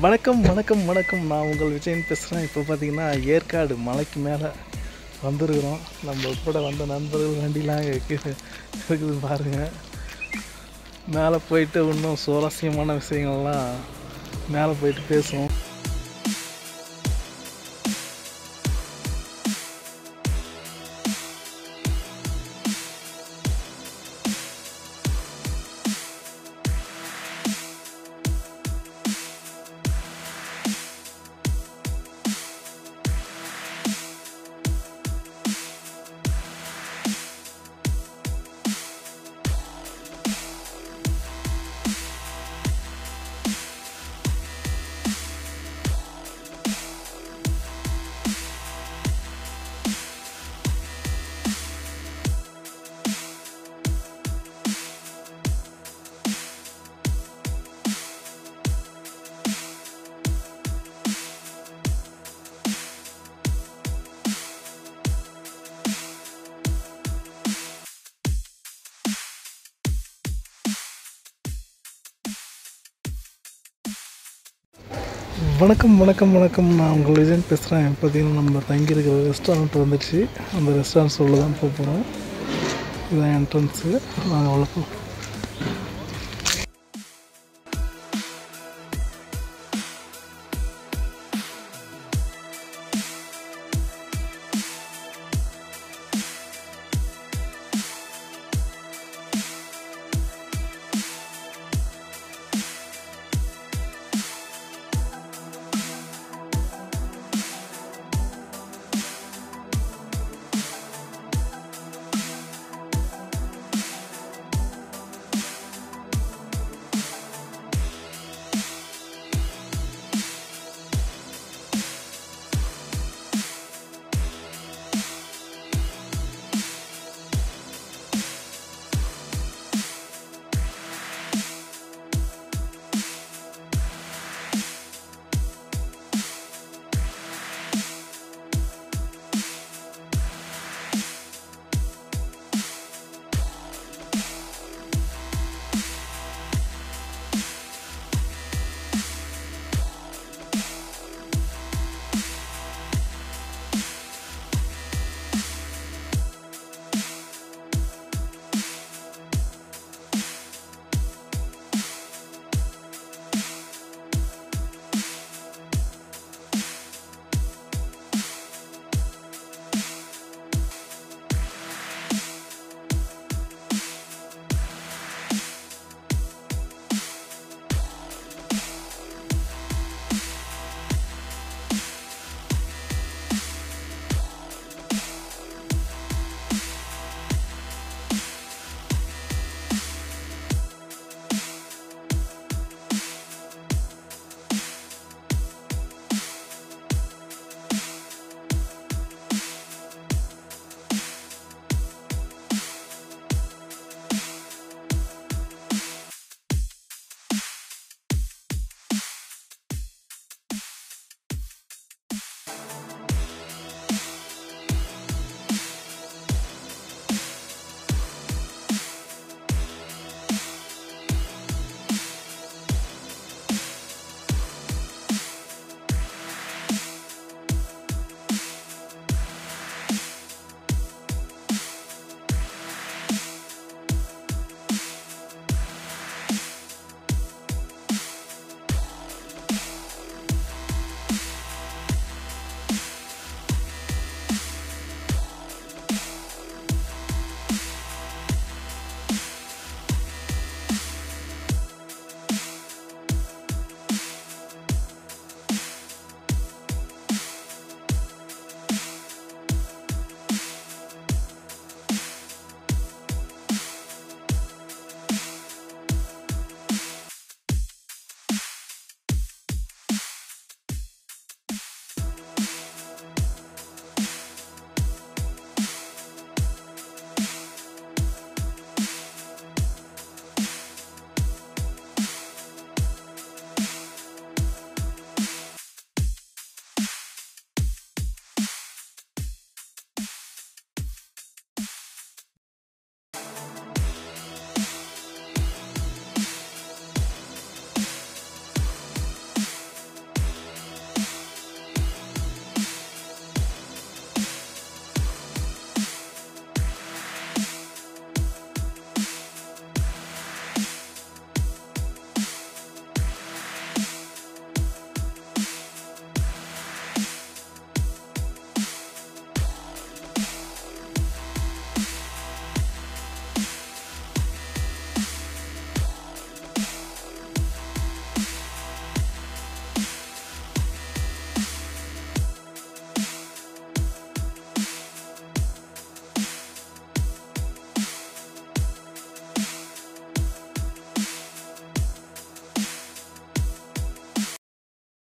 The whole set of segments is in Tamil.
வணக்கம் வணக்கம் வணக்கம் நான் உங்கள் விஜயன் பேசுகிறேன் இப்போ பார்த்தீங்கன்னா ஏற்காடு மலைக்கு மேலே வந்திருக்கிறோம் நம்ம கூட வந்த நண்பர்கள் வண்டிலாம் இருக்கு- இருக்குது பாருங்கள் மேலே போயிட்டு இன்னும் சுவாரஸ்யமான விஷயங்கள்லாம் மேலே போயிட்டு பேசுவோம் வணக்கம் வணக்கம் வணக்கம் நான் உங்கள் விஜயன் பேசுகிறேன் பார்த்தீங்கன்னா நம்ம தங்கியிருக்கிற ரெஸ்டாரண்ட் வந்துடுச்சு அந்த ரெஸ்டாரண்ட் சொல்ல தான் போக போகிறோம் இதுதான் என்ட்ரன்ஸு நாங்கள் அவ்வளோ போ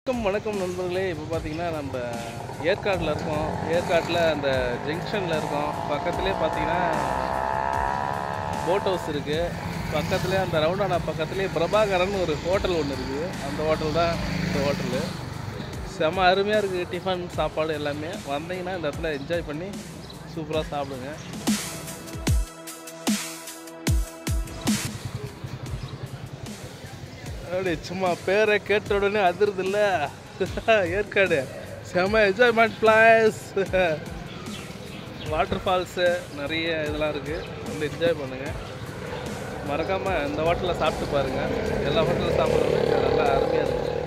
வணக்கம் வணக்கம் நண்பர்களே இப்போ பார்த்தீங்கன்னா நம்ம ஏற்காட்டில் இருக்கோம் ஏற்காட்டில் அந்த ஜங்ஷனில் இருக்கோம் பக்கத்துலேயே பார்த்தீங்கன்னா போட் ஹவுஸ் இருக்குது பக்கத்துலேயே அந்த ரவுண்டானா பக்கத்துலேயே பிரபாகரன் ஒரு ஹோட்டல் ஒன்று இருக்குது அந்த ஹோட்டல் தான் இந்த ஹோட்டலு செம அருமையாக இருக்குது டிஃபன் சாப்பாடு எல்லாமே வந்தீங்கன்னா இந்த இடத்துல என்ஜாய் பண்ணி சூப்பராக சாப்பிடுங்க அப்படி சும்மா பேரை கேட்ட உடனே அதிருது இல்லை ஏற்காடு செம என்ஜாய்மெண்ட் பிளாஸ் வாட்டர் ஃபால்ஸு நிறைய இதெல்லாம் இருக்குது வந்து என்ஜாய் பண்ணுங்கள் மறக்காமல் இந்த ஹோட்டலில் சாப்பிட்டு பாருங்கள் எல்லா ஹோட்டலில் சாப்பிட்றது நல்லா அருமையாக இருக்குது